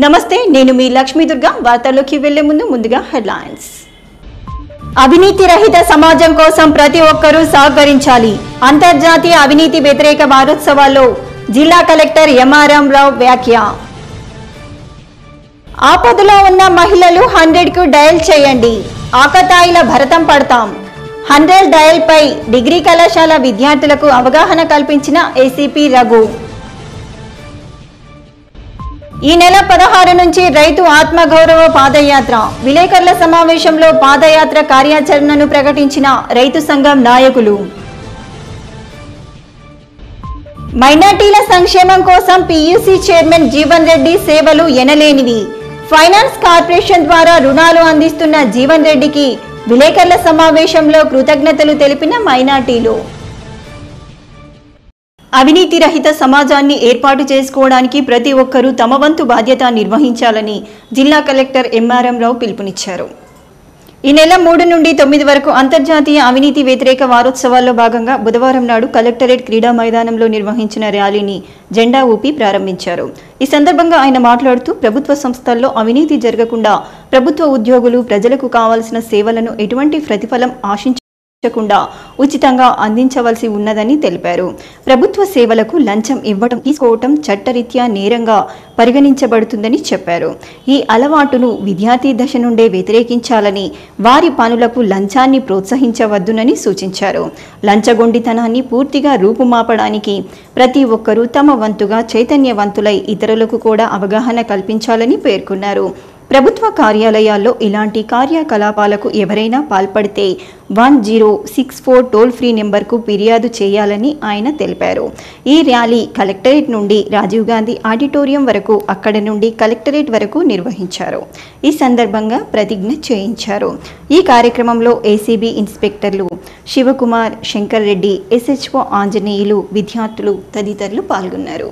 నమస్తే నేను మీ లక్ష్మీ దుర్గా వార్తల్లోకి వెళ్లే ముందు ముందుగా హెడ్లైన్స్ అవినీతి రహిత సమాజం కోసం ప్రతి ఒక్కరూ సహకరించాలి అంతర్జాతీయ అవినీతి వ్యతిరేక వారోత్సవాల్లో జిల్లా కలెక్టర్ ఎంఆర్ఎం రావు వ్యాఖ్య ఆపదలో ఉన్న మహిళలు హండ్రెడ్ కు డయల్ చేయండి ఆకతాయిల భరతం పడతాం హండ్రెడ్ డయల్ పై డిగ్రీ కళాశాల విద్యార్థులకు అవగాహన కల్పించిన ఏసీపీ రఘు ఈ నెల పదహారు నుంచి రైతు ఆత్మగౌరవ పాదయాత్ర విలేకరుల సమావేశంలో పాదయాత్ర కార్యాచరణను ప్రకటించిన రైతు సంఘం నాయకులు మైనార్టీల సంక్షేమం కోసం పీయూసీ చైర్మన్ జీవన్ రెడ్డి సేవలు ఎనలేనివి ఫైనాన్స్ కార్పొరేషన్ ద్వారా రుణాలు అందిస్తున్న జీవన్ రెడ్డికి విలేకరుల సమావేశంలో కృతజ్ఞతలు తెలిపిన మైనార్టీలు అవినీతి రహిత సమాజాన్ని ఏర్పాటు చేసుకోవడానికి ప్రతి ఒక్కరూ తమ వంతు బాధ్యత నిర్వహించాలని జిల్లా కలెక్టర్ ఎంఆర్ఎం రావు పిలుపునిచ్చారు ఈ నెల మూడు నుండి తొమ్మిది వరకు అంతర్జాతీయ అవినీతి వ్యతిరేక వారోత్సవాల్లో భాగంగా బుధవారం నాడు కలెక్టరేట్ క్రీడా మైదానంలో నిర్వహించిన ర్యాలీని జెండా ఊపి ప్రారంభించారు ఈ సందర్భంగా ఆయన మాట్లాడుతూ ప్రభుత్వ సంస్థల్లో అవినీతి జరగకుండా ప్రభుత్వ ఉద్యోగులు ప్రజలకు కావాల్సిన సేవలను ఎటువంటి ప్రతిఫలం ఆశించ కుండా ఉచితంగా అందించవలసి ఉన్నదని తెలిపారు ప్రభుత్వ సేవలకు లంచం ఇవ్వటం తీసుకోవటం చట్టరీత్యా నేరంగా పరిగణించబడుతుందని చెప్పారు ఈ అలవాటును విద్యార్థి దశ నుండే వ్యతిరేకించాలని వారి పనులకు లంచాన్ని ప్రోత్సహించవద్దునని సూచించారు లంచగొండితనాన్ని పూర్తిగా రూపుమాపడానికి ప్రతి ఒక్కరూ తమ వంతుగా చైతన్యవంతులై ఇతరులకు కూడా అవగాహన కల్పించాలని పేర్కొన్నారు ప్రభుత్వ కార్యాలయాల్లో ఇలాంటి కార్యకలాపాలకు ఎవరైనా పాల్పడితే one zero six four toll free నెంబర్కు ఫిర్యాదు చేయాలని ఆయన తెలిపారు ఈ ర్యాలీ కలెక్టరేట్ నుండి రాజీవ్ గాంధీ ఆడిటోరియం వరకు అక్కడ నుండి కలెక్టరేట్ వరకు నిర్వహించారు ఈ సందర్భంగా ప్రతిజ్ఞ చేయించారు ఈ కార్యక్రమంలో ఏసీబీ ఇన్స్పెక్టర్లు శివకుమార్ శంకర్ రెడ్డి ఎస్హెచ్ఓ ఆంజనేయులు విద్యార్థులు తదితరులు పాల్గొన్నారు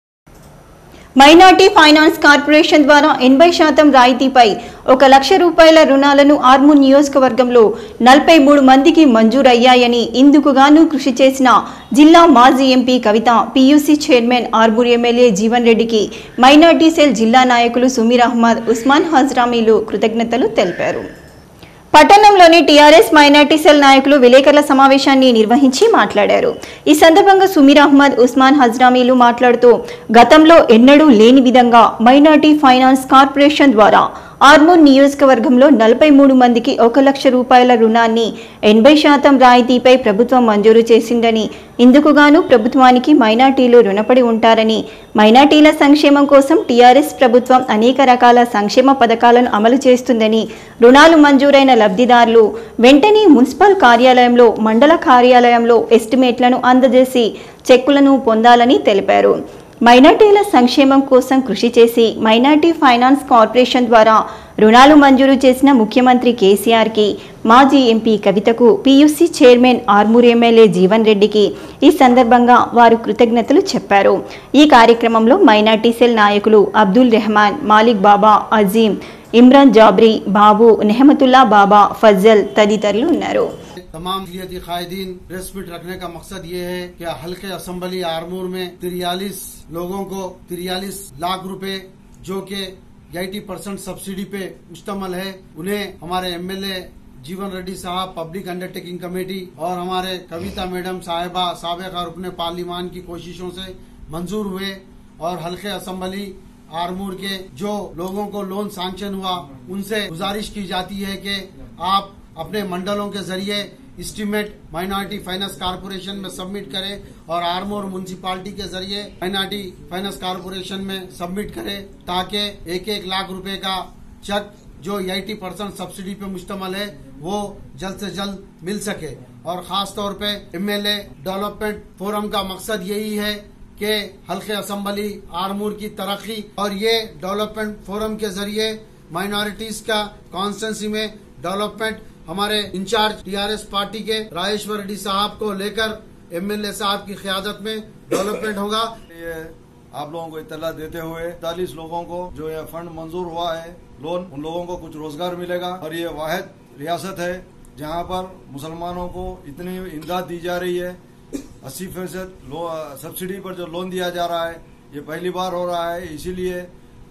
మైనార్టీ ఫైనాన్స్ కార్పొరేషన్ ద్వారా ఎనభై శాతం రాయితీపై ఒక లక్ష రూపాయల రుణాలను ఆర్మూర్ నియోజకవర్గంలో నలభై మూడు మందికి మంజూరయ్యాయని ఇందుకుగాను కృషి చేసిన జిల్లా మాజీ MP Kavitha PUC chairman Armoor MLA Jeevan రెడ్డికి మైనార్టీ సెల్ జిల్లా నాయకులు సుమీర్ అహ్మద్ ఉస్మాన్ హజ్రామీలు కృతజ్ఞతలు తెలిపారు పట్టణంలోని టీఆర్ఎస్ మైనార్టీ సెల్ నాయకులు విలేకరుల సమావేశాన్ని నిర్వహించి మాట్లాడారు ఈ సందర్భంగా సుమీర్ అహ్మద్ ఉస్మాన్ హజ్రామీలు మాట్లాడుతూ గతంలో ఎన్నడూ లేని విధంగా మైనార్టీ ఫైనాన్స్ కార్పొరేషన్ ద్వారా ఆర్మూర్ నియోజకవర్గంలో నలభై మూడు మందికి ఒక లక్ష రూపాయల రుణాన్ని ఎనభై శాతం రాయితీపై ప్రభుత్వం మంజూరు చేసిందని ఇందుకుగాను ప్రభుత్వానికి మైనార్టీలు రుణపడి ఉంటారని మైనార్టీల సంక్షేమం కోసం టీఆర్ఎస్ ప్రభుత్వం అనేక రకాల సంక్షేమ పథకాలను అమలు చేస్తుందని రుణాలు మంజూరైన లబ్ధిదారులు వెంటనే మున్సిపల్ కార్యాలయంలో మండల కార్యాలయంలో ఎస్టిమేట్లను అందజేసి చెక్కులను పొందాలని తెలిపారు మైనార్టీల సంక్షేమం కోసం కృషి చేసి మైనార్టీ ఫైనాన్స్ కార్పొరేషన్ ద్వారా రుణాలు మంజూరు చేసిన ముఖ్యమంత్రి కేసీఆర్కి మాజీ ఎంపీ కవితకు PUC chairman Armoor MLA Jeevan రెడ్డికి ఈ సందర్భంగా వారు కృతజ్ఞతలు చెప్పారు ఈ కార్యక్రమంలో మైనార్టీ సెల్ నాయకులు అబ్దుల్ రెహమాన్ మాలిక్ బాబా అజీం ఇమ్రాన్ జాబ్రీ బాబు నెహమతుల్లా బాబా ఫజల్ తదితరులు ఉన్నారు तमाम जियती कायदीन प्रेस मीट रखने का मकसद ये है कि हल्के असम्बली आरमूर में तिरयालीस लोगों को तिरयालीस लाख रुपए जो कि एटी परसेंट सब्सिडी पे मुश्तमल है उन्हें हमारे एमएलए जीवन रेड्डी साहब पब्लिक अंडरटेकिंग कमेटी और हमारे कविता मैडम साहिबा सबका रुकने पार्लिमान की कोशिशों से मंजूर हुए और हल्के असम्बली आरमूर के जो लोगों को लोन सैंक्शन हुआ उनसे गुजारिश की जाती है कि आप अपने मंडलों के जरिए एस्टीमेट माइनॉरिटी फाइनेंस कारपोरेशन में सबमिट करें और आरमोर म्यूनिसिपालिटी के जरिए माइनॉरिटी फाइनेंस कारपोरेशन में सबमिट करें ताकि एक एक लाख रुपए का चेक जो एटी परसेंट सब्सिडी पे मुश्तमल है वो जल्द से जल्द मिल सके और खास तौर पे एमएलए डेवलपमेंट फोरम का मकसद यही है कि हल्के असम्बली आरमूर की तरक्की और ये डेवलपमेंट फोरम के जरिए माइनॉरिटीज का कॉन्स्टेंसी में डेवलपमेंट हमारे इंचार्ज टीआरएस पार्टी के राजेश्वर रेड्डी साहब को लेकर एमएलए साहब की क्यादत में डेवलपमेंट होगा ये आप लोगों को इतला देते हुए चालीस लोगों को जो ये फंड मंजूर हुआ है लोन उन लोगों को कुछ रोजगार मिलेगा और ये वाहिद रियासत है जहाँ पर मुसलमानों को इतनी इमदाद दी जा रही है अस्सी फीसद सब्सिडी पर जो लोन दिया जा रहा है ये पहली बार हो रहा है इसीलिए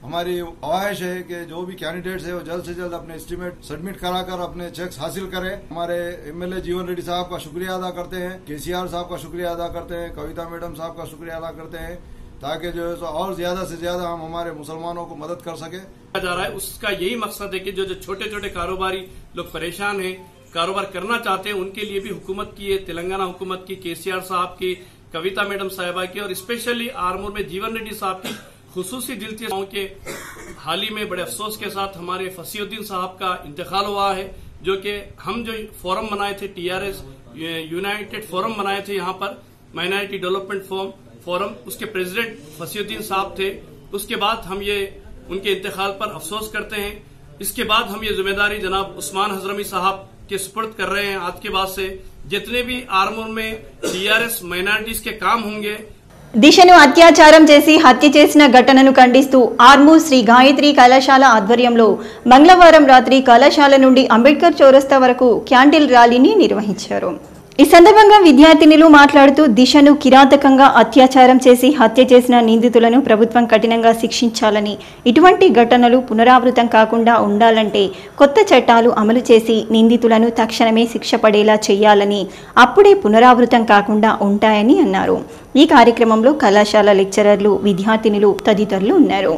हमारी ख्वाहिश है कि जो भी कैंडिडेट्स है वो जल्द से जल्द अपने एस्टीमेट सबमिट कराकर अपने चेक्स हासिल करें हमारे एमएलए जीवन रेड्डी साहब का शुक्रिया अदा करते हैं केसीआर साहब का शुक्रिया अदा करते हैं कविता मैडम साहब का शुक्रिया अदा करते हैं ताकि जो है सो और ज्यादा से ज्यादा हम हमारे मुसलमानों को मदद कर सके जा रहा है उसका यही मकसद है कि जो जो छोटे छोटे कारोबारी लोग परेशान हैं कारोबार करना चाहते हैं उनके लिए भी हुकूमत की है तेलंगाना हुकूमत की केसीआर साहब की कविता मैडम साहिबा की और स्पेशली आरमूर में जीवन रेड्डी साहब की खसूसी दिलचस्प के हाल ही में बड़े अफसोस के साथ हमारे फसीउद्दीन साहब का इंतकाल हुआ है जो कि हम जो फोरम बनाए थे टीआरएस यूनाइटेड फोरम बनाए थे यहाँ पर माइनॉरिटी डेवलपमेंट फोरम फोरम उसके प्रेसिडेंट फसीउद्दीन साहब थे उसके बाद हम ये उनके इंतकाल पर अफसोस करते हैं इसके बाद हम ये जिम्मेदारी जनाब उस्मान हजरमी साहब के सुपुर्द कर रहे हैं आज के बाद से जितने भी आर्मूर में टीआरएस माइनॉरिटीज के काम होंगे దిశను అత్యాచారం చేసి హత్య చేసిన ఘటనను ఖండిస్తూ ఆర్మూర్ శ్రీ గాయత్రి కళాశాల ఆధ్వర్యంలో మంగళవారం రాత్రి కళాశాల నుండి అంబేద్కర్ చౌరస్తా వరకు క్యాండిల్ ర్యాలీని నిర్వహించారు ఈ సందర్భంగా విద్యార్థినులు మాట్లాడుతూ దిశను కిరాతకంగా అత్యాచారం చేసి హత్య చేసిన నిందితులను ప్రభుత్వం కఠినంగా శిక్షించాలని ఇటువంటి ఘటనలు పునరావృతం కాకుండా ఉండాలంటే కొత్త చట్టాలు అమలు చేసి నిందితులను తక్షణమే శిక్ష పడేలా చేయాలని అప్పుడే పునరావృతం కాకుండా ఉంటాయని అన్నారు ఈ కార్యక్రమంలో కళాశాల లెక్చరర్లు విద్యార్థినులు తదితరులు ఉన్నారు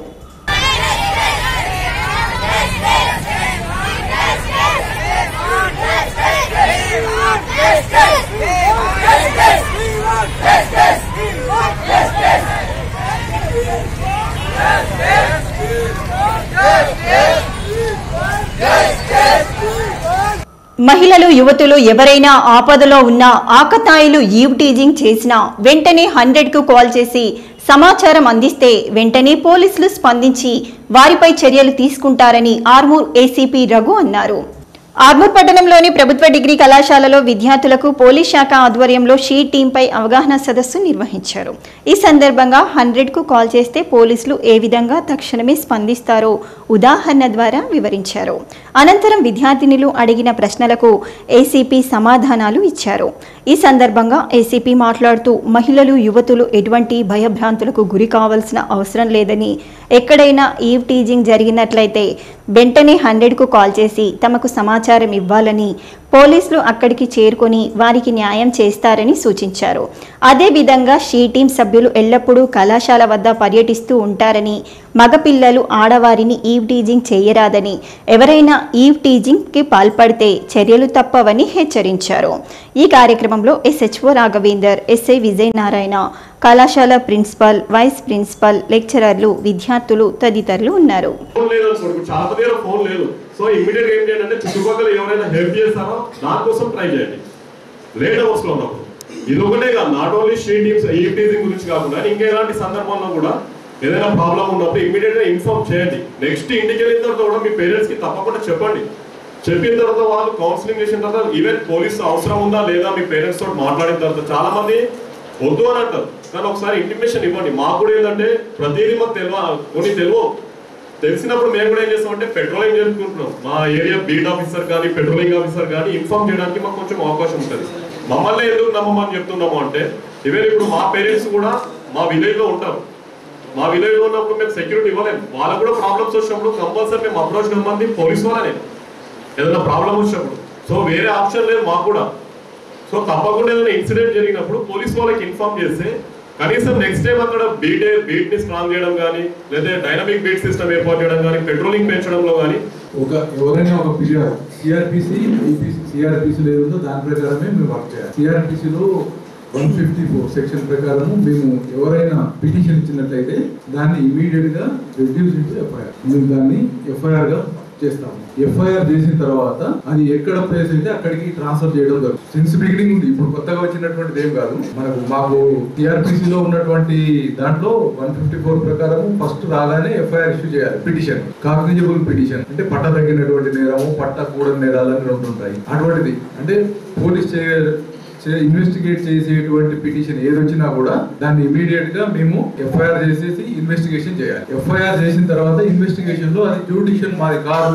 మహిళలు యువతులు ఎవరైనా ఆపదలో ఉన్నా ఆకతాయిలు ఈవ్ టీజింగ్ చేసినా వెంటనే హండ్రెడ్ కు కాల్ చేసి సమాచారం అందిస్తే వెంటనే పోలీసులు స్పందించి వారిపై చర్యలు తీసుకుంటారని ఆర్మూర్ ఏసీపీ రఘు అన్నారు ఆర్మూర్ పట్టణంలోని ప్రభుత్వ డిగ్రీ కళాశాలలో విద్యార్థులకు పోలీస్ శాఖ ఆధ్వర్యంలో షీ టీంపై అవగాహన సదస్సు నిర్వహించారు ఈ సందర్భంగా హండ్రెడ్ కు కాల్ చేస్తే పోలీసులు ఏ విధంగా తక్షణమే స్పందిస్తారో ఉదాహరణ ద్వారా వివరించారు అనంతరం విద్యార్థినులు అడిగిన ప్రశ్నలకు ఏసీపీ సమాధానాలు ఇచ్చారు ఈ సందర్భంగా ఏసీపీ మాట్లాడుతూ మహిళలు యువతులు ఎటువంటి భయభ్రాంతులకు గురి కావాల్సిన అవసరం లేదని ఎక్కడైనా ఈవ్ టీజింగ్ జరిగినట్లయితే వెంటనే హండ్రెడ్కు కాల్ చేసి తమకు సమాచారం ఇవ్వాలని పోలీసులు అక్కడికి చేరుకొని వారికి న్యాయం చేస్తారని సూచించారు అదేవిధంగా షీ టీం సభ్యులు ఎల్లప్పుడూ కళాశాల వద్ద పర్యటిస్తూ ఉంటారని మగపిల్లలు ఆడవారిని ఈవ్ టీజింగ్ చేయరాదని ఎవరైనా ఈవ్ టీజింగ్కి పాల్పడితే చర్యలు తప్పవని హెచ్చరించారు ఈ కార్యక్రమంలో ఎస్హెచ్ఓ రాఘవేందర్ ఎస్ఐ విజయ్ నారాయణ కళాశాల ప్రిన్సిపల్ వైస్ ప్రిన్సిపల్ లెక్చరర్లు విద్యార్థులు తదితరులు ఉన్నారు ఫోన్ లేదు అనుకోండి ఇప్పుడు చాలా మంది దగ్గర ఫోన్ లేదు సో ఇమ్మీడియట్ ఏం చేయండి అంటే చుట్టుపక్కల ఎవరైనా హెల్ప్ చేస్తారో దానికోసం ట్రై చేయండి లేట్ అవర్స్ లో ఉన్నప్పుడు ఇది ఒకటే కాదు నాట్ ఓన్లీ షీ టీమ్స్ ఈ టీజింగ్ గురించి కాకుండా ఇంకా ఎలాంటి సందర్భంలో కూడా ఏదైనా ప్రాబ్లం ఉన్నప్పుడు ఇమ్మీడియట్ గా ఇన్ఫార్మ్ చేయండి నెక్స్ట్ ఇంటికి వెళ్ళిన తర్వాత కూడా మీ పేరెంట్స్ కి తప్పకుండా చెప్పండి చెప్పిన తర్వాత వాళ్ళు కౌన్సిలింగ్ చేసిన తర్వాత ఈవెన్ పోలీస్ అవసరం ఉందా లేదా మీ పేరెంట్స్ తోటి మాట్లాడిన తర్వాత చాలా మంది వద్దు అని అంటారు కానీ ఒకసారి ఇంటిమేషన్ ఇవ్వండి మాకు కూడా ఏంటంటే ప్రతిదీ మాకు తెలియ కొన్ని తెలియవు తెలిసినప్పుడు మేము కూడా ఏం చేస్తామంటే పెట్రోలింగ్ చేసుకుంటున్నాం మా ఏరియా బీట్ ఆఫీసర్ కానీ పెట్రోలింగ్ ఆఫీసర్ కానీ ఇన్ఫార్మ్ చేయడానికి మాకు కొంచెం అవకాశం ఉంటుంది మమ్మల్ని ఎందుకు నమ్మమని చెప్తున్నాము అంటే ఈవెన్ ఇప్పుడు మా పేరెంట్స్ కూడా మా విలేజ్ లో ఉంటారు మా విలేజ్ లో ఉన్నప్పుడు మేము సెక్యూరిటీ ఇవ్వలేము వాళ్ళకు కూడా ప్రాబ్లమ్స్ వచ్చినప్పుడు కంపల్సరీ మేము అప్రోచ్ కమ్మంది పోలీస్ వాళ్ళనే ఏదైనా ప్రాబ్లం వచ్చినప్పుడు సో వేరే ఆప్షన్ లేదు మాకు కూడా సో తప్పకుండా ఏదైనా ఇన్సిడెంట్ జరిగినప్పుడు పోలీస్ వాళ్ళకి ఇన్ఫార్మ్ చేస్తే కనీసం నెక్స్ట్ టైం అక్కడ బీట్ బీట్ ని స్ట్రాంగ్ చేయడం కానీ లేదా డైనమిక్ బీట్ సిస్టమ్ ఏర్పాటు చేయడం కానీ పెట్రోలింగ్ పెంచడంలో కానీ ఒక ఎవరైనా ఒక పీరియడ్ సిఆర్పిసి సిఆర్పిసి ఏదో దాని ప్రకారమే మేము వర్క్ చేయాలి సిఆర్పిసిలో వన్ ఫిఫ్టీ ఫోర్ సెక్షన్ ప్రకారం మేము ఎవరైనా పిటిషన్ ఇచ్చినట్లయితే దాన్ని ఇమీడియట్ గా రెడ్యూస్ ఇంటూ ఎఫ్ఐఆర్ మేము దాన్ని ఎఫ్ఐఆర్ గా చేస్తాము ఎఫ్ఐఆర్ చేసిన తర్వాత అది ఎక్కడ ప్లేస్ అయితే అక్కడికి ట్రాన్స్ఫర్ చేయడం జరుగుతుంది సిన్స్ బిగినింగ్ ఉంది ఇప్పుడు కొత్తగా వచ్చినటువంటిది ఏం కాదు మనకు మాకు TRPC లో ఉన్నటువంటి దాంట్లో వన్ ఫిఫ్టీ ఫోర్ ప్రకారం ఫస్ట్ రాగానే ఎఫ్ఐఆర్ ఇష్యూ చేయాలి పిటిషన్ కాగ్నిజబుల్ పిటిషన్ అంటే పట్ట తగ్గినటువంటి నేరము పట్ట కూడని నేరాలని ఉంటుంటాయి అటువంటిది అంటే పోలీస్ ఇన్వెస్టిగేట్ చేసేటువంటి పిటిషన్ ఏది వచ్చినా కూడా దాన్ని ఇమీడియట్ గా మేము ఎఫ్ఐఆర్ చేసేసి ఇన్వెస్టిగేషన్ చేయాలి ఎఫ్ఐఆర్ చేసిన తర్వాత ఇన్వెస్టిగేషన్ లో అది జ్యూడిషియల్ మాది కాదు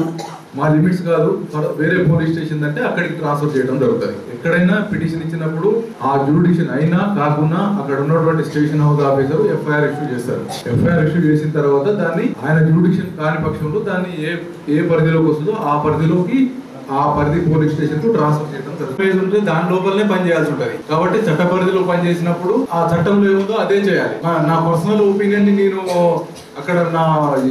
మా లిమిట్స్ కాదు ఫర్- వేరే పోలీస్ స్టేషన్ అంటే అక్కడికి ట్రాన్స్ఫర్ చేయడం జరుగుతుంది ఎక్కడైనా పిటిషన్ ఇచ్చినప్పుడు ఆ జ్యూరిడిక్షన్ అయినా కాకుండా అక్కడ ఉన్నటువంటి station house officer FIR issue చేస్తారు ఎఫ్ఐఆర్ ఇష్యూ చేసిన తర్వాత దాన్ని ఆయన జ్యూరిడిక్షన్ కాని పక్షంలో దాన్ని ఏ ఏ పరిధిలోకి వస్తుందో ఆ పరిధిలోకి ఆ పరిధి పోలీస్ స్టేషన్ కు ట్రాన్స్ఫర్ చేయడం జరుగుతుంది ఉంటే దాని లోపలనే పని చేయాల్సి ఉంటది కాబట్టి చట్ట పరిధిలో పని చేసినప్పుడు ఆ చట్టంలో ఏముందో అదే చేయాలి నా- నా పర్సనల్ ఒపీనియన్ ని నేను అక్కడ నా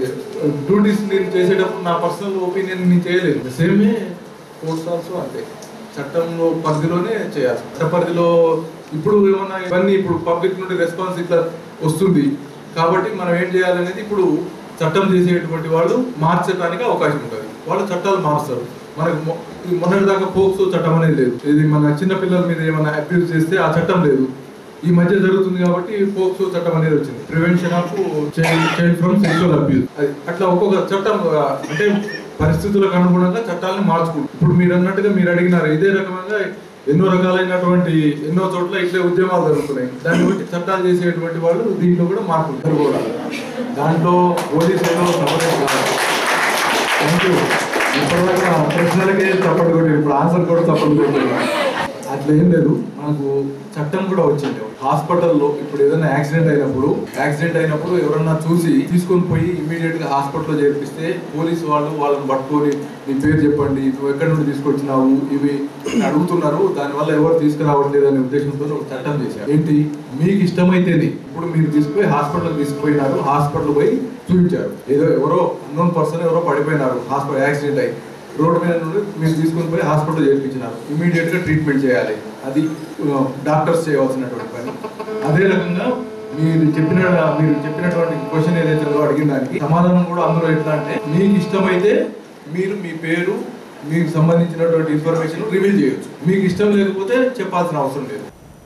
డ్యూటీస్ నేను చేసేటప్పుడు నా పర్సనల్ ఒపీనియన్ నేను చేయలేదు సేమే కోర్ట్స్ ఆల్సో అంతే చట్టంలో పరిధిలోనే చేయాలి చట్ట పరిధిలో ఇప్పుడు ఏమన్నా ఇవన్నీ ఇప్పుడు పబ్లిక్ నుండి రెస్పాన్స్ ఇట్లా వస్తుంది కాబట్టి మనం ఏం చేయాలనేది ఇప్పుడు చట్టం చేసేటువంటి వాళ్ళు మార్చడానికి అవకాశం ఉంటుంది వాళ్ళు చట్టాలు మారుస్తారు మనకు మొ- ఈ మొన్నటి దాకా పోక్సో చట్టం అనేది లేదు ఇది మన చిన్న పిల్లల మీద ఏమైనా అబ్యూస్ చేస్తే ఆ చట్టం లేదు ఈ మధ్య జరుగుతుంది కాబట్టి పోక్సో చట్టం అనేది వచ్చింది prevention of child from sexual abuse అది అట్లా ఒక్కొక్క చట్టం ఆ, అంటే పరిస్థితులకు అనుగుణంగా చట్టాలను మార్చుకుంటారు ఇప్పుడు మీరు అన్నట్టుగా మీరు అడిగినారు ఇదే రకమైన ఎన్నో రకాలైనటువంటి ఎన్నో చోట్ల ఇట్లే ఉద్యమాలు జరుగుతున్నాయి దాన్ని బట్టి చట్టాలు చేసేటువంటి వాళ్ళు దీంట్లో కూడా మార్పులు జరగకూడదు దాంట్లో పోలీసులు సపరేట్ కాదు థ్యాంక్ యూ ఇప్పటిదాకా నా ప్రశ్నలకే చప్పట్లు కొట్టి ఇప్పుడు ఆన్సర్ కూడా చప్పట్లు కొట్టారు అట్లా ఏం లేదు మనకు చట్టం కూడా వచ్చింది హాస్పిటల్లో ఇప్పుడు ఏదైనా యాక్సిడెంట్ అయినప్పుడు యాక్సిడెంట్ అయినప్పుడు ఎవరన్నా చూసి తీసుకొని పోయి ఇమీడియట్ గా హాస్పిటల్లో చేర్పిస్తే పోలీసు వాళ్ళు వాళ్ళని పట్టుకొని నీ పేరు చెప్పండి నువ్వు ఎక్కడి నుండి తీసుకొచ్చినావు ఇవి అని అడుగుతున్నారు దానివల్ల ఎవరు తీసుకురావట్లేదు అనే ఉద్దేశంతో ఒక చట్టం చేశారు ఏంటి మీకు ఇష్టమైతేనే ఇప్పుడు మీరు తీసుకుపోయి హాస్పిటల్ తీసుకుపోయినారు హాస్పిటల్ పోయి చూపించారు ఏదో ఎవరో అన్నోన్ పర్సన్ ఎవరో పడిపోయినారు హాస్పిటల్ యాక్సిడెంట్ అయ్యి రోడ్డు మీద నుండి మీరు తీసుకొని పోయి హాస్పిటల్ చేర్పించినారు ఇమీడియట్ గా ట్రీట్మెంట్ చేయాలి అది డాక్టర్స్ చేయవలసినటువంటి పని అదే రకంగా మీరు చెప్పిన మీరు చెప్పినటువంటి క్వశ్చన్ ఏదైతే ఉందో అడిగిన దానికి సమాధానం కూడా అందులో ఎట్లా అంటే మీకు ఇష్టమైతే మీరు మీ పేరు మీకు సంబంధించినటువంటి ఇన్ఫర్మేషన్ రివీల్ చేయొచ్చు మీకు ఇష్టం లేకపోతే చెప్పాల్సిన అవసరం లేదు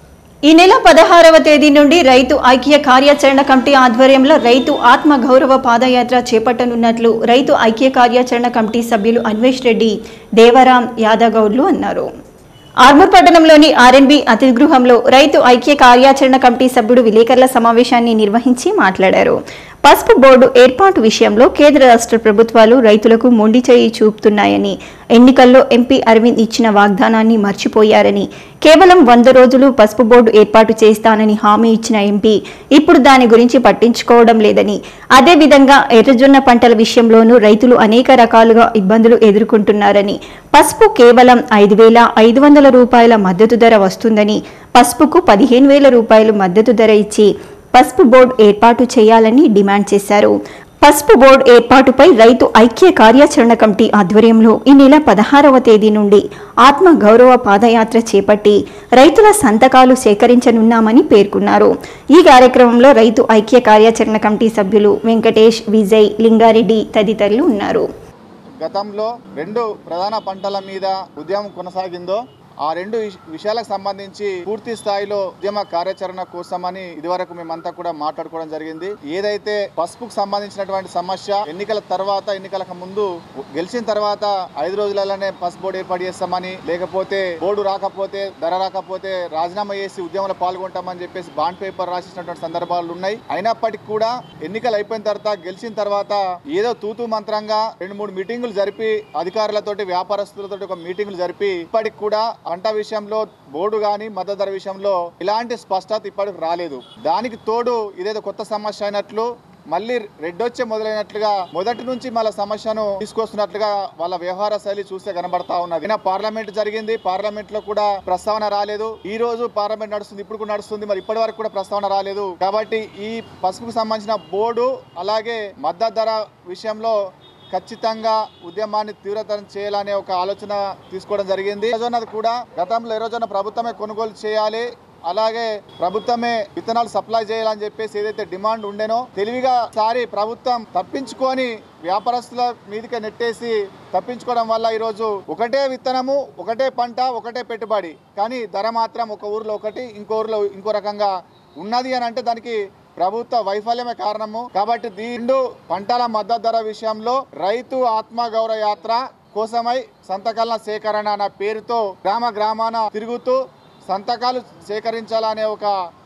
ఈ నెల పదహారవ తేదీ నుండి రైతు ఐక్య కార్యాచరణ కమిటీ ఆధ్వర్యంలో రైతు ఆత్మ గౌరవ పాదయాత్ర చేపట్టనున్నట్లు రైతు ఐక్య కార్యాచరణ కమిటీ సభ్యులు అన్వేష్ రెడ్డి దేవరాం యాదగౌడ్లు అన్నారు ఆర్మూర్ పట్టణంలోని ఆర్ఎన్బి అతిథి గృహంలో రైతు ఐక్య కార్యాచరణ కమిటీ సభ్యుడు విలేకరుల సమావేశాన్ని నిర్వహించి మాట్లాడారు పసుపు బోర్డు ఏర్పాటు విషయంలో కేంద్ర రాష్ట్ర ప్రభుత్వాలు రైతులకు మొండి చేయి చూపుతున్నాయని ఎన్నికల్లో ఎంపీ అరవింద్ ఇచ్చిన వాగ్దానాన్ని మర్చిపోయారని కేవలం వంద రోజులు పసుపు బోర్డు ఏర్పాటు చేస్తానని హామీ ఇచ్చిన ఎంపీ ఇప్పుడు దాని గురించి పట్టించుకోవడం లేదని అదేవిధంగా ఎర్రజొన్న పంటల విషయంలోనూ రైతులు అనేక రకాలుగా ఇబ్బందులు ఎదుర్కొంటున్నారని పసుపు కేవలం ఐదు వేల ఐదు వందల రూపాయల మద్దతు ధర వస్తుందని పసుపుకు పదిహేను వేల రూపాయలు మద్దతు ధర ఇచ్చి పసుపు బోర్డు ఏర్పాటు చేయాలని డిమాండ్ చేశారు పసుపు బోర్డు ఏర్పాటుపై రైతు ఐక్య కార్యాచరణ కమిటీ ఆధ్వర్యంలో ఈ నెల పదహారవ తేదీ నుండి ఆత్మ గౌరవ పాదయాత్ర చేపట్టి రైతుల సంతకాలు సేకరించనున్నామని పేర్కొన్నారు ఈ కార్యక్రమంలో రైతు ఐక్య కార్యాచరణ కమిటీ సభ్యులు వెంకటేష్ విజయ్ లింగారెడ్డి తదితరులు ఉన్నారు గతంలో రెండు ప్రధాన పంటల మీద ఉద్యమం కొనసాగిందో ఆ రెండు విష- విషయాలకు సంబంధించి పూర్తి స్థాయిలో ఉద్యమ కార్యాచరణ కోసమని ఇదివరకు మేమంతా కూడా మాట్లాడుకోవడం జరిగింది ఏదైతే పసుపుకు సంబంధించినటువంటి సమస్య ఎన్నికల తర్వాత ఎన్నికలకు ముందు గెలిచిన తర్వాత ఐదు రోజులలోనే పసుపు బోర్డు ఏర్పాటు చేస్తామని లేకపోతే బోర్డు రాకపోతే ధర రాకపోతే రాజీనామా చేసి ఉద్యమంలో పాల్గొంటామని చెప్పేసి బాండ్ పేపర్ రాసినటువంటి సందర్భాలు ఉన్నాయి అయినప్పటికీ కూడా ఎన్నికలు అయిపోయిన తర్వాత గెలిచిన తర్వాత ఏదో తూతూ మంత్రంగా రెండు మూడు మీటింగులు జరిపి అధికారులతోటి వ్యాపారస్తులతోటి ఒక మీటింగులు జరిపి ఇప్పటికి కూడా పంట విషయంలో బోర్డు గాని మద్దతు ధర విషయంలో ఇలాంటి స్పష్టత ఇప్పటికి రాలేదు దానికి తోడు ఇదేదో కొత్త సమస్య అయినట్లు మళ్ళీ రెడ్డొచ్చే మొదలైనట్లుగా మొదటి నుంచి మళ్ళీ సమస్యను తీసుకొస్తున్నట్లుగా వాళ్ళ వ్యవహార శైలి చూస్తే కనబడతా ఉన్నది అయినా పార్లమెంట్ జరిగింది పార్లమెంట్ లో కూడా ప్రస్తావన రాలేదు ఈ రోజు పార్లమెంట్ నడుస్తుంది ఇప్పుడు కూడా నడుస్తుంది మరి ఇప్పటి వరకు కూడా ప్రస్తావన రాలేదు కాబట్టి ఈ పసుపుకు సంబంధించిన బోర్డు అలాగే మద్దతు ధర విషయంలో ఖచ్చితంగా ఉద్యమాన్ని తీవ్రతరం చేయాలనే ఒక ఆలోచన తీసుకోవడం జరిగింది ఎర్రజొన్నది కూడా గతంలో ఎర్రజొన్న ప్రభుత్వమే కొనుగోలు చేయాలి అలాగే ప్రభుత్వమే విత్తనాలు సప్లై చేయాలని చెప్పేసి ఏదైతే డిమాండ్ ఉండేనో తెలివిగా సారి ప్రభుత్వం తప్పించుకొని వ్యాపారస్తుల మీదకే నెట్టేసి తప్పించుకోవడం వల్ల ఈరోజు ఒకటే విత్తనము ఒకటే పంట ఒకటే పెట్టుబడి కానీ ధర మాత్రం ఒక ఊర్లో ఒకటి ఇంకో ఊర్లో ఇంకో రకంగా ఉన్నది అని అంటే దానికి ప్రభుత్వ వైఫల్యమే కారణము కాబట్టి దీండు పంటల మద్దతు ధర విషయంలో రైతు ఆత్మ గౌరవ యాత్ర కోసమై సంతకాల సేకరణ అన్న పేరుతో గ్రామ గ్రామాన తిరుగుతూ సంతకాలు సేకరించాలనే ఒక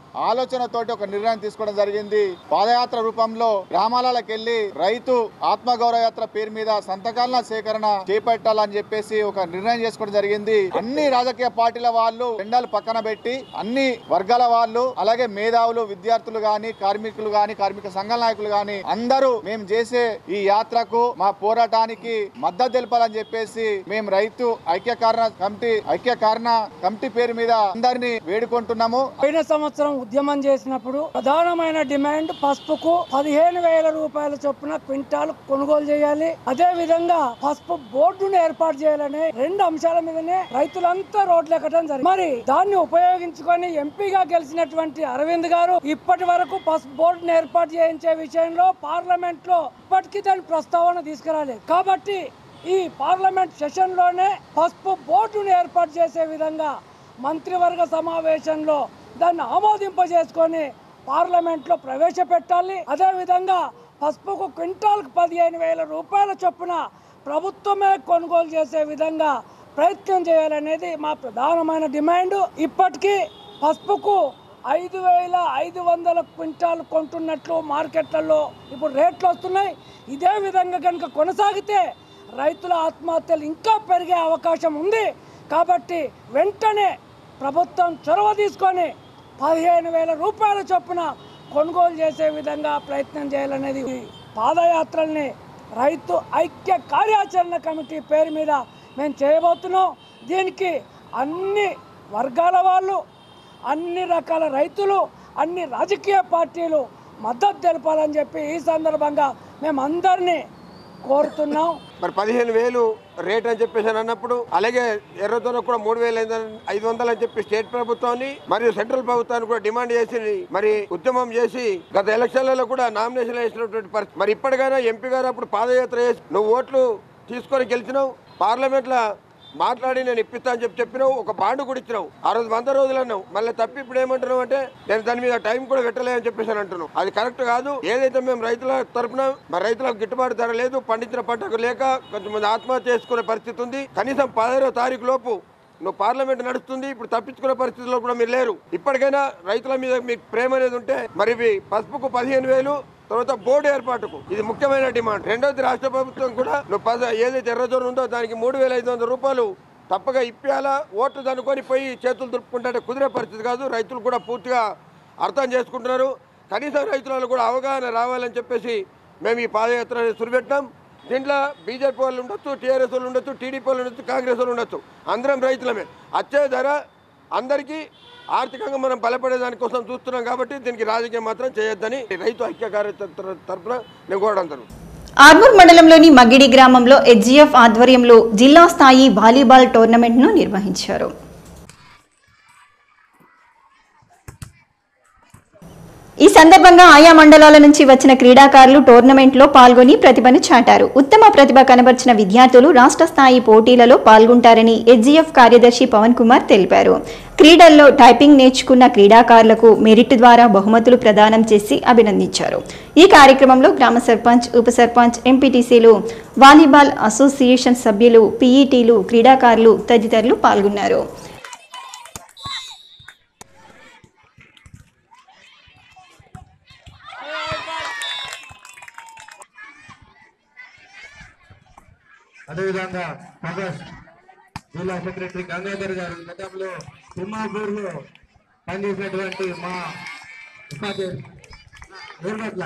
ఆలోచనతోటి ఒక నిర్ణయం తీసుకోవడం జరిగింది పాదయాత్ర రూపంలో గ్రామాలకు వెళ్లి రైతు ఆత్మగౌరవ యాత్ర పేరు మీద సంతకాల సేకరణ చేపట్టాలని చెప్పేసి ఒక నిర్ణయం చేసుకోవడం జరిగింది అన్ని రాజకీయ పార్టీల వాళ్ళు జెండాలు పక్కన పెట్టి అన్ని వర్గాల వాళ్ళు అలాగే మేధావులు విద్యార్థులు గాని కార్మికులు గాని కార్మిక సంఘాల నాయకులు గాని అందరూ మేము చేసే ఈ యాత్రకు మా పోరాటానికి మద్దతు తెలపాలని చెప్పేసి మేము రైతు ఐక్య కారణ కమిటీ ఐక్య కారణ కమిటీ పేరు మీద అందరినీ వేడుకుంటున్నాము పోయిన సంవత్సరం ఉద్యమం చేసినప్పుడు ప్రధానమైన డిమాండ్ పసుపుకు పదిహేను వేల రూపాయల చొప్పున క్వింటాల్ కొనుగోలు చేయాలి అదే విధంగా పసుపు బోర్డును ఏర్పాటు చేయాలని రెండు అంశాల మీదనే రైతులంతా రోడ్లు ఎక్కడం జరిగింది మరి దాన్ని ఉపయోగించుకొని ఎంపీగా గెలిచినటువంటి అరవింద్ గారు ఇప్పటి వరకు పసుపు బోర్డును ఏర్పాటు చేయించే విషయంలో పార్లమెంట్ లో ఇప్పటికీ దాని ప్రస్తావన తీసుకురాలేదు కాబట్టి ఈ పార్లమెంట్ సెషన్ లోనే పసుపు బోర్డును ఏర్పాటు చేసే విధంగా మంత్రివర్గ సమావేశంలో దాన్ని ఆమోదింపజేసుకొని పార్లమెంట్లో ప్రవేశపెట్టాలి అదేవిధంగా పసుపుకు క్వింటాల్కు పదిహేను వేల రూపాయల చొప్పున ప్రభుత్వమే కొనుగోలు చేసే విధంగా ప్రయత్నం చేయాలనేది మా ప్రధానమైన డిమాండ్ ఇప్పటికీ పసుపుకు ఐదు వేల ఐదు వందల క్వింటాలు కొంటున్నట్లు మార్కెట్లలో ఇప్పుడు రేట్లు వస్తున్నాయి ఇదే విధంగా కనుక కొనసాగితే రైతుల ఆత్మహత్యలు ఇంకా పెరిగే అవకాశం ఉంది కాబట్టి వెంటనే ప్రభుత్వం చొరవ తీసుకొని పదిహేను వేల రూపాయల చొప్పున కొనుగోలు చేసే విధంగా ప్రయత్నం చేయాలనేది ఈ పాదయాత్రల్ని రైతు ఐక్య కార్యాచరణ కమిటీ పేరు మీద మేము చేయబోతున్నాం దీనికి అన్ని వర్గాల వాళ్ళు అన్ని రకాల రైతులు అన్ని రాజకీయ పార్టీలు మద్దతు తెలపాలని చెప్పి ఈ సందర్భంగా మేము అందరినీ కోరుతున్నాం మరి పదిహేను వేలు రేట్ అని చెప్పేసి అని అన్నప్పుడు అలాగే ఎర్రతోన కూడా మూడు వేల ఐదు వందలు అని చెప్పి స్టేట్ ప్రభుత్వాన్ని మరియు సెంట్రల్ ప్రభుత్వాన్ని కూడా డిమాండ్ చేసి మరి ఉద్యమం చేసి గత ఎలక్షన్లలో కూడా నామినేషన్ వేసినటువంటి పరిస్థితి మరి ఇప్పటికైనా ఎంపీ గారు అప్పుడు పాదయాత్ర చేసి నువ్వు ఓట్లు తీసుకొని గెలిచినావు పార్లమెంట్ లో మాట్లాడి నేను ఇప్పిస్తా అని చెప్పి చెప్పినావు ఒక బాండ్ కూడా ఇచ్చినావు ఆ రోజు వంద రోజులు అన్నావు మళ్ళీ తప్పి ఇప్పుడు ఏమంటున్నావు అంటే నేను దాని మీద టైం కూడా పెట్టలే అని చెప్పేసి అని అంటున్నావు అది కరెక్ట్ కాదు ఏదైతే మేము రైతుల తరపున మరి రైతులకు గిట్టుబాటు ధర లేదు పండించిన పంటకు లేక కొంతమంది ఆత్మహత్య చేసుకునే పరిస్థితి ఉంది కనీసం పదహారో తారీఖు లోపు నువ్వు పార్లమెంట్ నడుస్తుంది ఇప్పుడు తప్పించుకునే పరిస్థితిలో కూడా మీరు లేరు ఇప్పటికైనా రైతుల మీద మీకు ప్రేమ అనేది ఉంటే మరి ఇవి పసుపుకు పదిహేను వేలు తర్వాత బోర్డు ఏర్పాటుకు ఇది ముఖ్యమైన డిమాండ్ రెండోది రాష్ట్ర ప్రభుత్వం కూడా నువ్వు పద ఏదైతే ఎర్రజోరు ఉందో దానికి మూడు వేల ఐదు వందల రూపాయలు తప్పగా ఇప్పాలా ఓట్లు దనుకొని పోయి చేతులు దులుపుకుంటే కుదిరే పరిస్థితి కాదు రైతులు కూడా పూర్తిగా అర్థం చేసుకుంటున్నారు కనీసం రైతులలో కూడా అవగాహన రావాలని చెప్పేసి మేము ఈ పాదయాత్ర సురిపెట్టాం దీంట్లో బీజేపీ వాళ్ళు ఉండొచ్చు టీఆర్ఎస్ వాళ్ళు ఉండొచ్చు టీడీపీ వాళ్ళు ఉండొచ్చు కాంగ్రెస్ వాళ్ళు ఉండొచ్చు అందరం రైతులమే వచ్చే ధర అందరికీ ఆర్థికంగా మనం బలపడే దానికోసం చూస్తున్నాం కాబట్టి దీనికి రాజకీయం మాత్రం చేయొద్దని రైతు ఐక్య కార్యతరపున తరపున నేను కోరడం జరుగుతుంది ఆర్మూర్ మండలంలోని మగ్గిడి గ్రామంలో హెచ్జిఎఫ్ ఆధ్వర్యంలో జిల్లా స్థాయి వాలీబాల్ టోర్నమెంట్ను నిర్వహించారు ఈ సందర్భంగా ఆయా మండలాల నుంచి వచ్చిన క్రీడాకారులు టోర్నమెంట్లో పాల్గొని ప్రతిభను చాటారు ఉత్తమ ప్రతిభ కనబర్చిన విద్యార్థులు రాష్ట్ర స్థాయి పోటీలలో పాల్గొంటారని హెచ్జిఎఫ్ కార్యదర్శి పవన్ కుమార్ తెలిపారు క్రీడల్లో టైపింగ్ నేర్చుకున్న క్రీడాకారులకు మెరిట్ ద్వారా బహుమతులు ప్రదానం చేసి అభినందించారు ఈ కార్యక్రమంలో గ్రామ సర్పంచ్ ఉప సర్పంచ్ ఎంపీటీసీలు వాలీబాల్ అసోసియేషన్ సభ్యులు పీఈటీలు క్రీడాకారులు తదితరులు పాల్గొన్నారు అదేవిధంగా కాంగ్రెస్ జిల్లా సెక్రటరీ గంగాధర్ గారు గతంలో తిమ్మాపూర్లో పనిచేసినటువంటి మా ఉపాధ్యాయులు నిర్మట్ల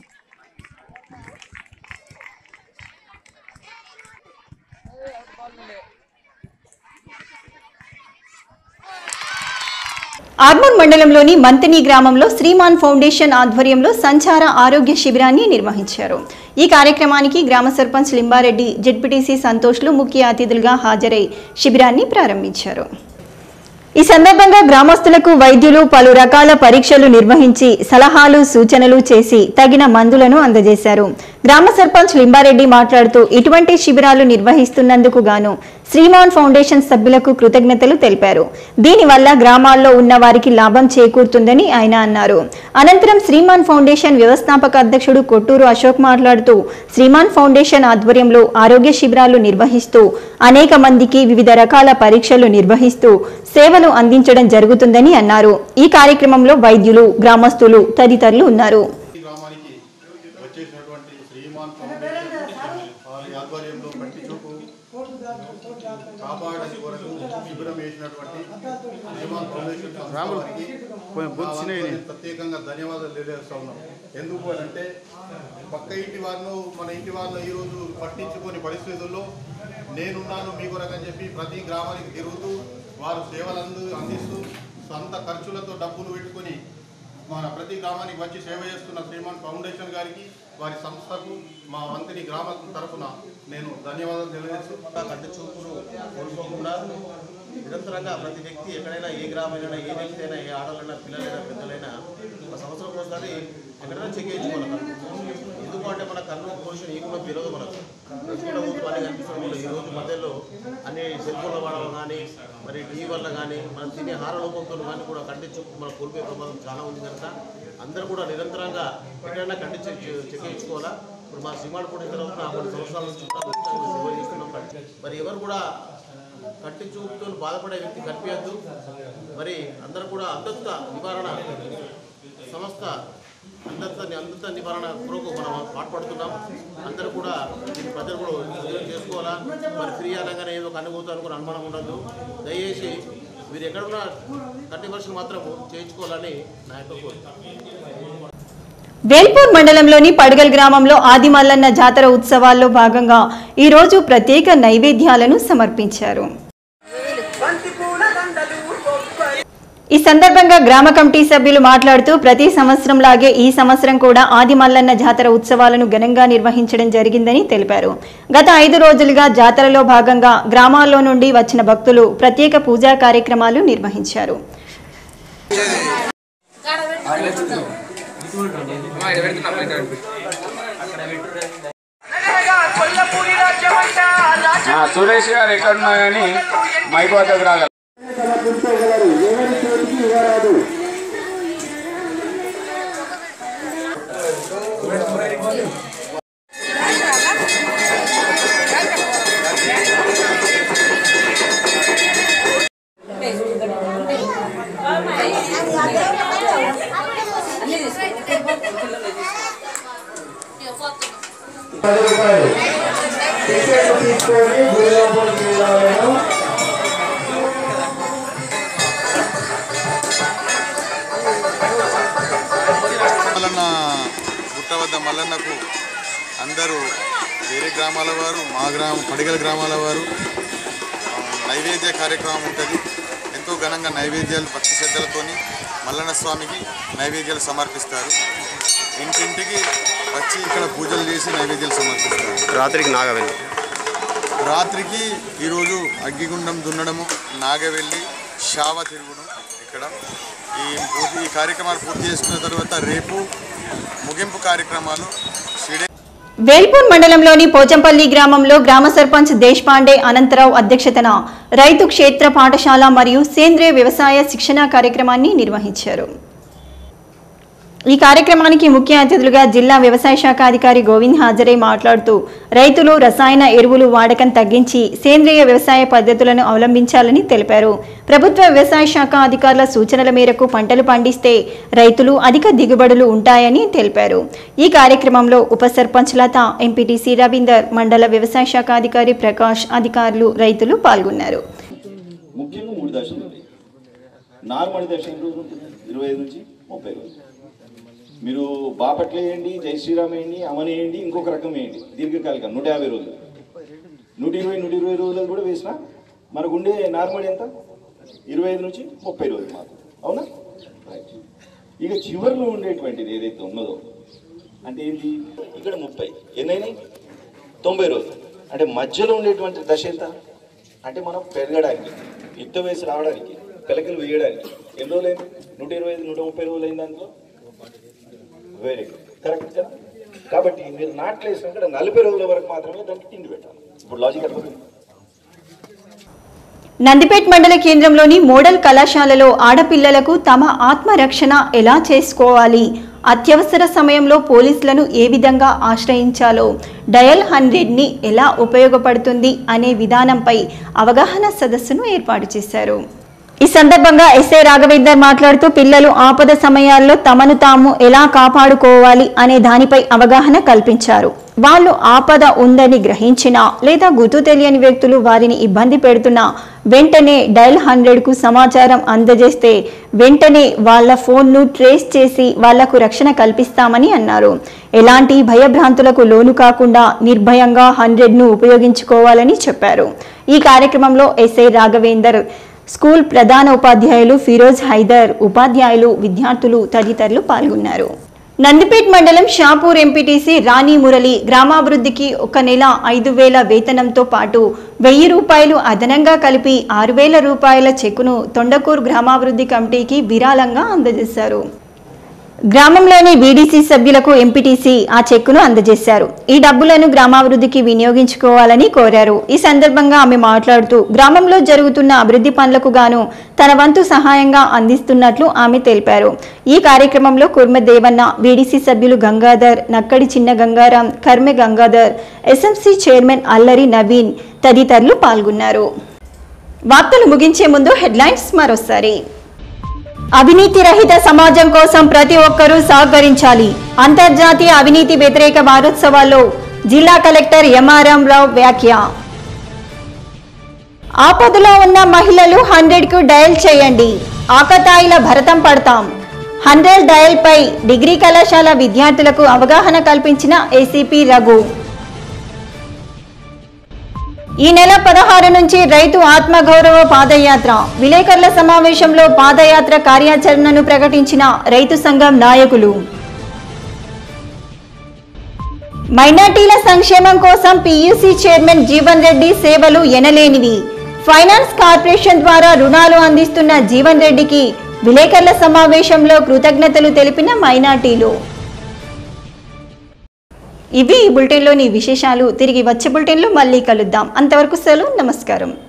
ఆర్మూర్ మండలంలోని మంతని గ్రామంలో శ్రీమాన్ ఫౌండేషన్ ఆధ్వర్యంలో సంచార ఆరోగ్య శిబిరాన్ని నిర్వహించారు ఈ కార్యక్రమానికి గ్రామ సర్పంచ్ లింబారెడ్డి జెడ్పీటీసీ సంతోష్లు ముఖ్య అతిథులుగా హాజరై శిబిరాన్ని ప్రారంభించారు ఈ సందర్భంగా గ్రామస్తులకు వైద్యులు పలు రకాల పరీక్షలు నిర్వహించి సలహాలు సూచనలు చేసి తగిన మందులను అందజేశారు గ్రామ సర్పంచ్ లింబారెడ్డి మాట్లాడుతూ ఇటువంటి శిబిరాలు నిర్వహిస్తున్నందుకు గాను శ్రీమాన్ ఫౌండేషన్ సభ్యులకు కృతజ్ఞతలు తెలిపారు దీనివల్ల గ్రామాల్లో ఉన్న వారికి లాభం చేకూరుతుందని ఆయన అన్నారు అనంతరం శ్రీమాన్ ఫౌండేషన్ వ్యవస్థాపక అధ్యక్షుడు కొట్టూరు అశోక్ మాట్లాడుతూ శ్రీమాన్ ఫౌండేషన్ ఆధ్వర్యంలో ఆరోగ్య శిబిరాలు నిర్వహిస్తూ అనేక మందికి వివిధ రకాల పరీక్షలు నిర్వహిస్తూ సేవలు అందించడం జరుగుతుందని అన్నారు ఈ కార్యక్రమంలో వైద్యులు గ్రామస్తులు తదితరులు ఉన్నారు ఈ గ్రామానికి వచ్చేసినటువంటి శ్రీమాన్ ఫౌండేషన్ వారి ఆధ్వర్యంలో కంటి చూపు కాపాడని కొరకు శిబిరం వేసినటువంటి శ్రీమాన్ ఫౌండేషన్ వారికి మా వంతు ప్రత్యేకంగా ధన్యవాదాలు తెలియజేస్తా ఉన్నాం ఎందుకు అని అంటే పక్క ఇంటి వారిను మన ఇంటి వారిని ఈరోజు పట్టించుకొని పరిస్థితుల్లో నేనున్నాను మీ కొరకు అని చెప్పి ప్రతి గ్రామానికి తిరుగుతూ వారు సేవలు అందు అందిస్తూ సొంత ఖర్చులతో డబ్బులు పెట్టుకొని మన ప్రతి గ్రామానికి వచ్చి సేవ చేస్తున్న శ్రీమాన్ ఫౌండేషన్ గారికి వారి సంస్థకు మా వంతిని గ్రామం తరఫున నేను ధన్యవాదాలు తెలియజేస్తూ కంటి చూపును కోల్పోకుండా నిరంతరంగా ప్రతి వ్యక్తి ఎక్కడైనా ఏ గ్రామైనా ఏ వ్యక్తి అయినా ఏ ఆడలైనా పిల్లలైనా పెద్దలైనా ఒక సంవత్సరం ఒకసారి ఎక్కడైనా చెక్ చేయించుకోవాలి ఎందుకు అంటే మన కన్ను పొజిషన్ ఈ కూడా తెలియదు మనకు నడుచుకుంటూ పోతూ అన్ని కనిపిస్తుంది కూడా ఈ రోజు మధ్యలో అన్ని సెల్ ఫోన్ల వాడడం కానీ మరి టీవీ వల్ల కానీ మనం తినే ఆహార లోపంతో కానీ కూడా కంటి చూపు మన కోల్పోయే ప్రమాదం చాలా ఉంది కనుక అందరూ కూడా నిరంతరంగా ఎక్కడైనా కంటి చెక్ చెక్ చేయించుకోవాలా ఇప్పుడు మా సినిమాలు కూడా తర్వాత కొన్ని సంవత్సరాల నుంచి ఉచితంగా సేవ చేస్తున్నాం మరి ఎవరు కూడా కంటి చూపుతో బాధపడే వ్యక్తి కనిపించద్దు మరి అందరూ కూడా అంధత్వ నివారణ సంస్థ అంధత్వ అంధత్వ నివారణ కొరకు మనం పాటుపడుతున్నాం అందరూ కూడా దీన్ని ప్రజలు కూడా ఉద్యోగం చేసుకోవాలా మరి ఫ్రీ అనగానే ఏదో కనుగోతాను కూడా అనుమానం ఉండదు దయచేసి మీరు ఎక్కడున్నా కంటి పరీక్షలు మాత్రం చేయించుకోవాలని నా యొక్క కోరిక వేల్పూర్ మండలంలోని పడగల్ గ్రామంలో ఆది మల్లన్న జాతర ఉత్సవాల్లో భాగంగా ఈ రోజు ప్రత్యేక నైవేద్యాలను సమర్పించారు ఈ సందర్భంగా గ్రామ కమిటీ సభ్యులు మాట్లాడుతూ ప్రతి సంవత్సరం లాగే ఈ సంవత్సరం కూడా ఆది మల్లన్న జాతర ఉత్సవాలను ఘనంగా నిర్వహించడం జరిగిందని తెలిపారు గత ఐదు రోజులుగా జాతరలో భాగంగా గ్రామాల్లో నుండి వచ్చిన భక్తులు ప్రత్యేక పూజా కార్యక్రమాలు నిర్వహించారు సురేష్ గారు ఎక్కడున్నా కానీ మైబాదకు రాగలరు పది రూపాయలు టికెట్ తీసుకొని గుడి లోపలికి వెళ్ళాలను మల్లన్న గుట్ట వద్ద మల్లన్నకు అందరూ వేరే గ్రామాల వారు మా గ్రామం పడిగల గ్రామాల వారు ఆ, నైవేద్య కార్యక్రమం ఉంటుంది ఎంతో ఘనంగా నైవేద్యాలు భక్తి శ్రద్ధలతోని మల్లన్న స్వామికి నైవేద్యాలు సమర్పిస్తారు ఇంటింటికి వచ్చి ఇక్కడ పూజలు చేసి నైవేద్యాలు సమర్పిస్తారు రాత్రికి నాగవెల్లి రాత్రికి ఈరోజు అగ్గిగుండం దున్నడము నాగవెల్లి షావ తిరుగుడు ఇక్కడ ఈ పూర్తి ఈ కార్యక్రమాలు పూర్తి చేసుకున్న తర్వాత రేపు ముగింపు కార్యక్రమాలు శ్రీడే వేల్పూర్ మండలంలోని పోచంపల్లి గ్రామంలో గ్రామ సర్పంచ్ దేశ్పాండే అనంతరావు అధ్యక్షతన రైతు క్షేత్ర పాఠశాల మరియు సేంద్రియ వ్యవసాయ శిక్షణా కార్యక్రమాన్ని నిర్వహించారు ఈ కార్యక్రమానికి ముఖ్య అతిథులుగా జిల్లా వ్యవసాయ శాఖ అధికారి గోవింద్ హాజరై మాట్లాడుతూ రైతులు రసాయన ఎరువులు వాడకం తగ్గించి సేంద్రియ వ్యవసాయ పద్ధతులను అవలంబించాలని తెలిపారు ప్రభుత్వ వ్యవసాయ శాఖ అధికారుల సూచనల మేరకు పంటలు పండిస్తే రైతులు అధిక దిగుబడులు ఉంటాయని తెలిపారు ఈ కార్యక్రమంలో ఉప సర్పంచ్ లత ఎంపీటీసీ రవీందర్ మండల వ్యవసాయ శాఖ అధికారి ప్రకాష్ అధికారులు రైతులు పాల్గొన్నారు ముఖ్యంగా మూడు దశలు ఉంటాయి నార్మల్ దశ ఎన్ని రోజులు ఉంటుంది ఇరవై ఐదు నుంచి ముప్పై రోజులు మీరు బాపట్ల వేయండి జై శ్రీరామ్ వేయండి అమన్ వేయండి ఇంకొక రకం వేయండి దీర్ఘకాలికం నూట యాభై రోజులు నూట ఇరవై నూట ఇరవై రోజులు కూడా వేసినా మనకు ఉండే నార్మల్ ఎంత ఇరవై ఐదు నుంచి ముప్పై రోజులు మాత్రం అవునా రైట్ ఇక చివరిలో ఉండేటువంటిది ఏదైతే ఉన్నదో అంటే ఏంటి ఇక్కడ ముప్పై ఎన్నైనాయి తొంభై రోజులు అంటే మధ్యలో ఉండేటువంటి దశ ఎంత అంటే మనం పెరగడానికి యుక్త వయసు రావడానికి పిలకలు వేయడానికి ఎన్ని రోజులు అయింది నూట ఇరవై ఐదు నూట ముప్పై రోజులు అయింది దాంట్లో వెరీ గుడ్ కరెక్ట్ కదా కాబట్టి మీరు నాట్లు వేసినాక నలభై రోజుల వరకు మాత్రమే దానికి తిండి పెట్టాలి ఇప్పుడు లాజిక్ అర్థమైంది నందిపేట్ మండల కేంద్రంలోని మోడల్ కళాశాలలో ఆడపిల్లలకు తమ ఆత్మరక్షణ ఎలా చేసుకోవాలి అత్యవసర సమయంలో పోలీసులను ఏ విధంగా ఆశ్రయించాలో డయల్ హండ్రెడ్ని ఎలా ఉపయోగపడుతుంది అనే విధానంపై అవగాహన సదస్సును ఏర్పాటు చేశారు ఈ సందర్భంగా ఎస్ఐ రాఘవేందర్ మాట్లాడుతూ పిల్లలు ఆపద సమయాల్లో తమను తాము ఎలా కాపాడుకోవాలి అనే దానిపై అవగాహన కల్పించారు వాళ్ళు ఆపద ఉందని గ్రహించినా లేదా గుర్తు తెలియని వ్యక్తులు వారిని ఇబ్బంది పెడుతున్నా వెంటనే డయల్ హండ్రెడ్ కు సమాచారం అందజేస్తే వెంటనే వాళ్ళ ఫోన్ను ట్రేస్ చేసి వాళ్లకు రక్షణ కల్పిస్తామని అన్నారు ఎలాంటి భయభ్రాంతులకు లోను కాకుండా నిర్భయంగా హండ్రెడ్ ను ఉపయోగించుకోవాలని చెప్పారు ఈ కార్యక్రమంలో ఎస్ఐ రాఘవేందర్ స్కూల్ ప్రధాన ఉపాధ్యాయులు ఫిరోజ్ హైదర్ ఉపాధ్యాయులు విద్యార్థులు తదితరులు పాల్గొన్నారు నందిపేట్ మండలం షాపూర్ ఎంపీటీసీ రాణి మురళి గ్రామాభివృద్ధికి ఒక నెల ఐదు వేల వేతనంతో పాటు వెయ్యి రూపాయలు అదనంగా కలిపి ఆరు వేల రూపాయల చెక్కును తొండకూరు గ్రామాభివృద్ధి కమిటీకి విరాళంగా అందజేశారు గ్రామంలోని వీడీసీ సభ్యులకు ఎంపీటీసీ ఆ చెక్కును అందజేశారు ఈ డబ్బులను గ్రామాభివృద్ధికి వినియోగించుకోవాలని కోరారు ఈ సందర్భంగా ఆమె మాట్లాడుతూ గ్రామంలో జరుగుతున్న అభివృద్ధి పనులకు గాను తన వంతు సహాయంగా అందిస్తున్నట్లు ఆమె తెలిపారు ఈ కార్యక్రమంలో కుర్మ దేవన్న వీడీసీ సభ్యులు గంగాధర్ నక్కడి చిన్న గంగారాం కర్మె గంగాధర్ ఎస్ఎంసీ చైర్మన్ అల్లరి నవీన్ తదితరులు పాల్గొన్నారు వార్తలు ముగించే ముందు హెడ్లైన్స్ మరోసారి అవినీతి రహిత సమాజం కోసం ప్రతి ఒక్కరూ సహకరించాలి అంతర్జాతీయ అవినీతి వ్యతిరేక వారోత్సవాల్లో జిల్లా కలెక్టర్ ఎంఆర్ఎం రావు వ్యాఖ్య ఆపదలో ఉన్న మహిళలు హండ్రెడ్ కు డయల్ చేయండి ఆకతాయిల భరతం పడతాం హండ్రెడ్ డయల్ పై డిగ్రీ కళాశాల విద్యార్థులకు అవగాహన కల్పించిన ఏసీపీ రఘు ఈ నెల పదహారు నుంచి రైతు ఆత్మగౌరవ పాదయాత్ర విలేకరుల సమావేశంలో పాదయాత్ర కార్యాచరణను ప్రకటించిన రైతు సంఘం నాయకులు మైనార్టీల సంక్షేమం కోసం పీయూసీ చైర్మన్ జీవన్ రెడ్డి సేవలు ఎనలేనివి ఫైనాన్స్ కార్పొరేషన్ ద్వారా రుణాలు అందిస్తున్న జీవన్ రెడ్డికి విలేకరుల సమావేశంలో కృతజ్ఞతలు తెలిపిన మైనార్టీలు ఇవి ఈ బులెటిన్లోని విశేషాలు తిరిగి వచ్చే బులెటిన్లో మళ్ళీ కలుద్దాం అంతవరకు సెలవు నమస్కారం